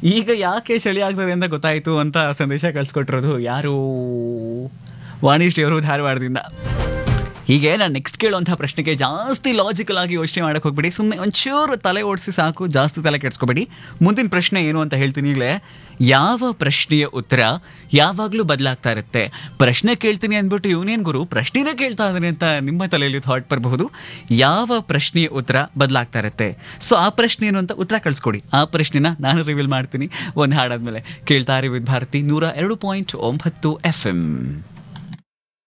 ಈಗ ಯಾಕೆ ಚಳಿ ಆಗ್ತದೆ ಅಂತ ಗೊತ್ತಾಯ್ತು ಅಂತ ಸಂದೇಶ ಕಳ್ಸಿಕೊಟ್ಟಿರೋದು ಯಾರು ವಾಣಿಶ್ರೀ ಅವರು ಧಾರವಾಡದಿಂದ ಹೀಗೆ ನಾನು ನೆಕ್ಸ್ಟ್ ಕೇಳುವಂತಹ ಪ್ರಶ್ನೆಗೆ ಜಾಸ್ತಿ ಲಾಜಿಕಲ್ ಆಗಿ ಯೋಚನೆ ಮಾಡಕ್ಕೆ ಹೋಗ್ಬೇಡಿ ಸುಮ್ಮನೆ ಒಂಚೂರು ತಲೆ ಓಡಿಸಿ ಸಾಕು ಜಾಸ್ತಿ ತಲೆ ಕೆಡ್ಸ್ಕೊಬೇಡಿ ಮುಂದಿನ ಪ್ರಶ್ನೆ ಏನು ಅಂತ ಹೇಳ್ತೀನಿ ಈಗಲೇ ಯಾವ ಪ್ರಶ್ನೆಯ ಉತ್ತರ ಯಾವಾಗಲೂ ಬದಲಾಗ್ತಾ ಇರುತ್ತೆ ಪ್ರಶ್ನೆ ಕೇಳ್ತೀನಿ ಅಂದ್ಬಿಟ್ಟು ಇವನೇನು ಗುರು ಪ್ರಶ್ನೆನೇ ಕೇಳ್ತಾ ಇದ್ದಾನೆ ಅಂತ ನಿಮ್ಮ ತಲೆಯಲ್ಲಿ ಥಾಟ್ ಬರಬಹುದು ಯಾವ ಪ್ರಶ್ನೆಯ ಉತ್ತರ ಬದಲಾಗ್ತಾ ಇರುತ್ತೆ ಸೊ ಆ ಪ್ರಶ್ನೆ ಏನು ಅಂತ ಉತ್ತರ ಕಳಿಸ್ಕೊಡಿ ಆ ಪ್ರಶ್ನೆನ ನಾನು ರಿವೀಲ್ ಮಾಡ್ತೀನಿ ಒಂದು ಹಾಡಾದ್ಮೇಲೆ ಕೇಳ್ತಾ ಇರಿ ವಿದ್ ಭಾರತಿ ನೂರ ಎರಡು ಪಾಯಿಂಟ್ ಒಂಬತ್ತು ಎಫ್ ಎಂ